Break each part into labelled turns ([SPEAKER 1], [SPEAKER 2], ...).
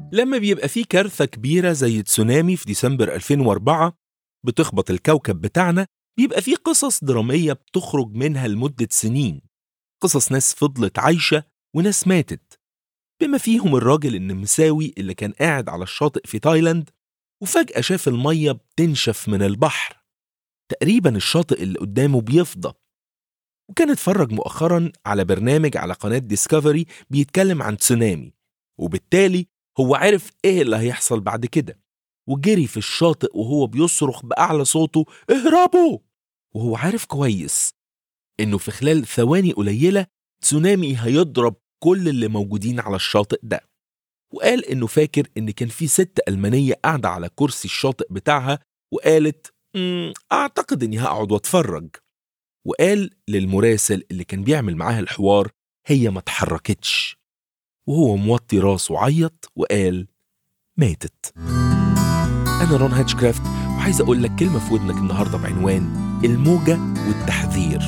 [SPEAKER 1] لما بيبقى في كارثة كبيرة زي تسونامي في ديسمبر 2004 بتخبط الكوكب بتاعنا بيبقى في قصص درامية بتخرج منها لمدة سنين قصص ناس فضلت عايشة وناس ماتت بما فيهم الراجل النمساوي اللي كان قاعد على الشاطئ في تايلاند وفجأة شاف المية بتنشف من البحر تقريبا الشاطئ اللي قدامه بيفضى وكان اتفرج مؤخرا على برنامج على قناة ديسكفري بيتكلم عن تسونامي وبالتالي هو عرف ايه اللي هيحصل بعد كده وجري في الشاطئ وهو بيصرخ بأعلى صوته اهربوا وهو عارف كويس انه في خلال ثواني قليلة تسونامي هيضرب كل اللي موجودين على الشاطئ ده وقال انه فاكر ان كان في ست ألمانية قاعدة على كرسي الشاطئ بتاعها وقالت "مم، اعتقد اني هقعد واتفرج وقال للمراسل اللي كان بيعمل معاها الحوار هي ما اتحركتش وهو موطي راسه وعيط وقال ماتت أنا رون هاتشكرافت وعايز أقول لك كلمة في ودنك النهاردة بعنوان الموجة والتحذير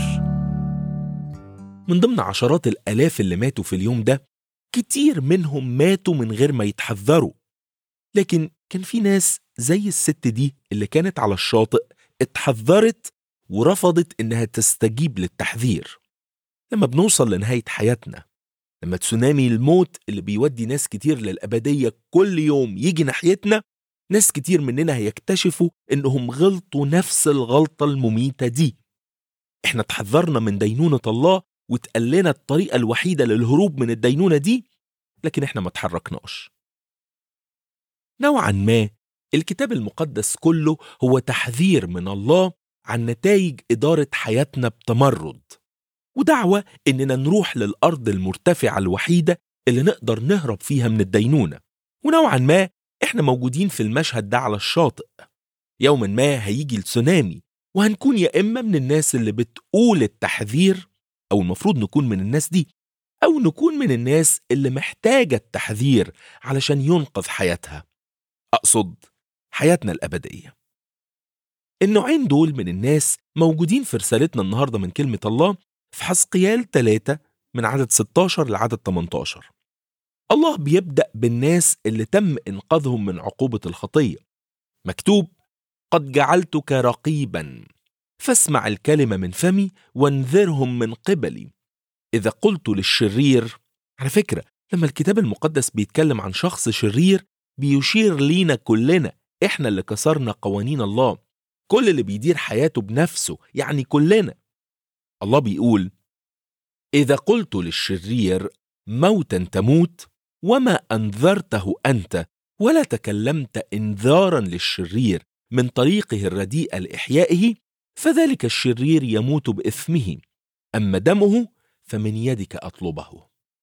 [SPEAKER 1] من ضمن عشرات الآلاف اللي ماتوا في اليوم ده كتير منهم ماتوا من غير ما يتحذروا لكن كان في ناس زي الست دي اللي كانت على الشاطئ اتحذرت ورفضت إنها تستجيب للتحذير لما بنوصل لنهاية حياتنا لما تسونامي الموت اللي بيودي ناس كتير للأبدية كل يوم يجي ناحيتنا ناس كتير مننا هيكتشفوا إنهم غلطوا نفس الغلطة المميتة دي إحنا تحذرنا من دينونة الله واتقال لنا الطريقة الوحيدة للهروب من الدينونة دي لكن إحنا ما تحركناش نوعا ما الكتاب المقدس كله هو تحذير من الله عن نتائج إدارة حياتنا بتمرد ودعوة إننا نروح للأرض المرتفعة الوحيدة اللي نقدر نهرب فيها من الدينونة ونوعا ما إحنا موجودين في المشهد ده على الشاطئ يوما ما هيجي التسونامي وهنكون يا إما من الناس اللي بتقول التحذير أو المفروض نكون من الناس دي أو نكون من الناس اللي محتاجة التحذير علشان ينقذ حياتها أقصد حياتنا الأبدية النوعين دول من الناس موجودين في رسالتنا النهاردة من كلمة الله في حسقيال 3 من عدد 16 لعدد 18 الله بيبدأ بالناس اللي تم إنقاذهم من عقوبة الخطية مكتوب قد جعلتك رقيبا فاسمع الكلمة من فمي وانذرهم من قبلي إذا قلت للشرير على فكرة لما الكتاب المقدس بيتكلم عن شخص شرير بيشير لينا كلنا إحنا اللي كسرنا قوانين الله كل اللي بيدير حياته بنفسه يعني كلنا الله بيقول إذا قلت للشرير موتا تموت وما أنذرته أنت ولا تكلمت إنذارا للشرير من طريقه الرديء لإحيائه فذلك الشرير يموت بإثمه أما دمه فمن يدك أطلبه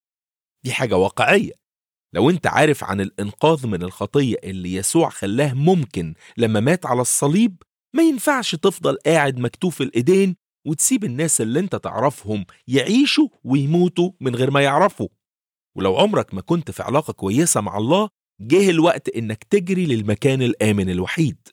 [SPEAKER 1] دي حاجة واقعية لو أنت عارف عن الإنقاذ من الخطية اللي يسوع خلاه ممكن لما مات على الصليب ما ينفعش تفضل قاعد مكتوف الإيدين وتسيب الناس اللي انت تعرفهم يعيشوا ويموتوا من غير ما يعرفوا ولو عمرك ما كنت في علاقة كويسة مع الله جه الوقت انك تجري للمكان الآمن الوحيد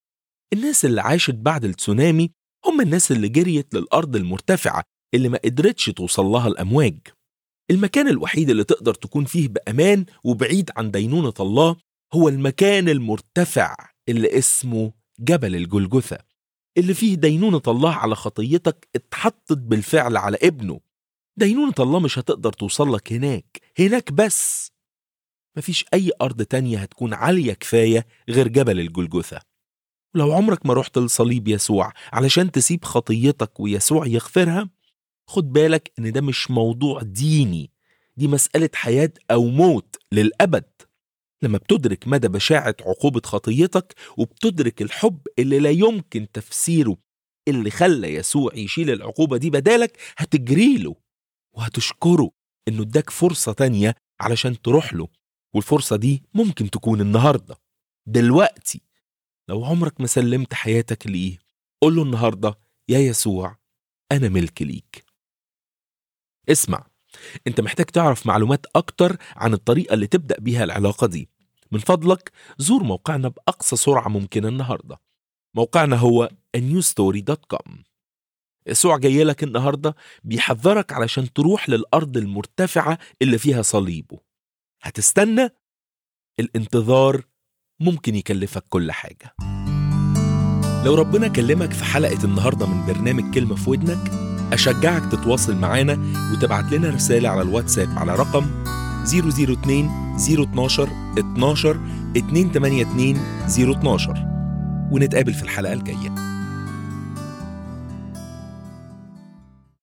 [SPEAKER 1] الناس اللي عاشت بعد التسونامي هم الناس اللي جريت للأرض المرتفعة اللي ما قدرتش توصل لها الأمواج المكان الوحيد اللي تقدر تكون فيه بأمان وبعيد عن دينونة الله هو المكان المرتفع اللي اسمه جبل الجلجثة اللي فيه دينونة الله على خطيتك اتحطت بالفعل على ابنه دينونة الله مش هتقدر توصل لك هناك هناك بس مفيش أي أرض تانية هتكون عالية كفاية غير جبل الجلجثة ولو عمرك ما رحت لصليب يسوع علشان تسيب خطيتك ويسوع يغفرها خد بالك إن ده مش موضوع ديني دي مسألة حياة أو موت للأبد لما بتدرك مدى بشاعة عقوبة خطيتك وبتدرك الحب اللي لا يمكن تفسيره اللي خلى يسوع يشيل العقوبة دي بدالك هتجريله وهتشكره إنه اداك فرصة تانية علشان تروح له والفرصة دي ممكن تكون النهاردة دلوقتي لو عمرك ما سلمت حياتك ليه قول له النهاردة يا يسوع أنا ملك ليك اسمع انت محتاج تعرف معلومات أكتر عن الطريقة اللي تبدأ بيها العلاقة دي من فضلك زور موقعنا بأقصى سرعة ممكنة النهاردة موقعنا هو newstory.com يسوع جاي لك النهاردة بيحذرك علشان تروح للأرض المرتفعة اللي فيها صليبه هتستنى الانتظار ممكن يكلفك كل حاجة لو ربنا كلمك في حلقة النهاردة من برنامج كلمة في ودنك أشجعك تتواصل معانا وتبعت لنا رسالة على الواتساب على رقم 002 012 12 282 012 ونتقابل في الحلقة الجاية